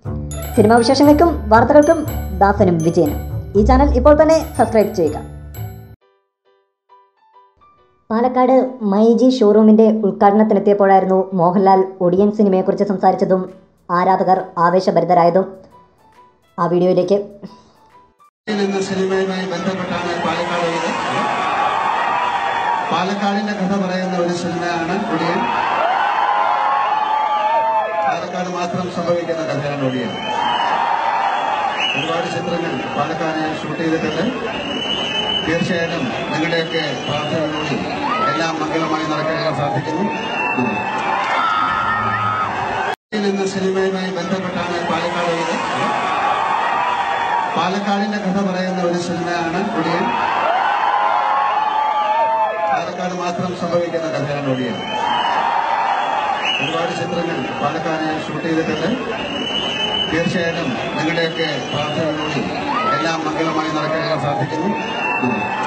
cinema വിശേഷങ്ങൾക്കും വാർത്തകൾക്കും ദാസനും വിജയനും ഈ ചാനൽ ഇപ്പോൾ തന്നെ സബ്സ്ക്രൈബ് ചെയ്യുക പാലക്കാട് മൈജി ഷോറൂമിന്റെ ഉദ്ഘാടനത്തിനെത്തിയപ്പോഴായിരുന്നു മോഹൻലാൽ ഒടിയൻ സിനിമയെക്കുറിച്ച് സംസാരിച്ചതും ആരാധകർ ആവേശഭരിതരായതും ആ വീഡിയോയിലേക്ക് എന്ന സിനിമയുമായി ബന്ധപ്പെട്ടാണ് പാലക്കാട് ഉള്ളത് പാലക്കാടിന്റെ കഥ പറയുന്ന ഒരു സിനിമയാണ് ഒടിയൻ പാലക്കാട് മാത്രം സംഭവിക്കുന്ന കഥയാണ് ഒടിയൻ ഒരുപാട് ചിത്രങ്ങൾ പാലക്കാട് ഞാൻ ഷൂട്ട് ചെയ്തിട്ടുണ്ട് തീർച്ചയായിട്ടും നിങ്ങളുടെയൊക്കെ പ്രാർത്ഥനയോടുകൂടി എല്ലാം മംഗളമായി നടക്കാൻ സാധിക്കുന്നു ഒടിയൻ എന്ന സിനിമയുമായി ബന്ധപ്പെട്ടാണ് പാലക്കാട് ഉള്ളത് പാലക്കാടിന്റെ കഥ പറയുന്ന ഒരു സിനിമയാണ് ഒടിയൻ പാലക്കാട് മാത്രം സംഭവിക്കുന്ന കഥയാണ് ഒടിയൻ ഒരുപാട് ചിത്രങ്ങൾ പാലക്കാട് ഞാൻ ഷൂട്ട് ചെയ്തിട്ടുണ്ട് തീർച്ചയായിട്ടും നിങ്ങളുടെയൊക്കെ പ്രാർത്ഥനയോടുകൂടി എല്ലാം മംഗളമായി നടക്കാൻ സാധിക്കുന്നു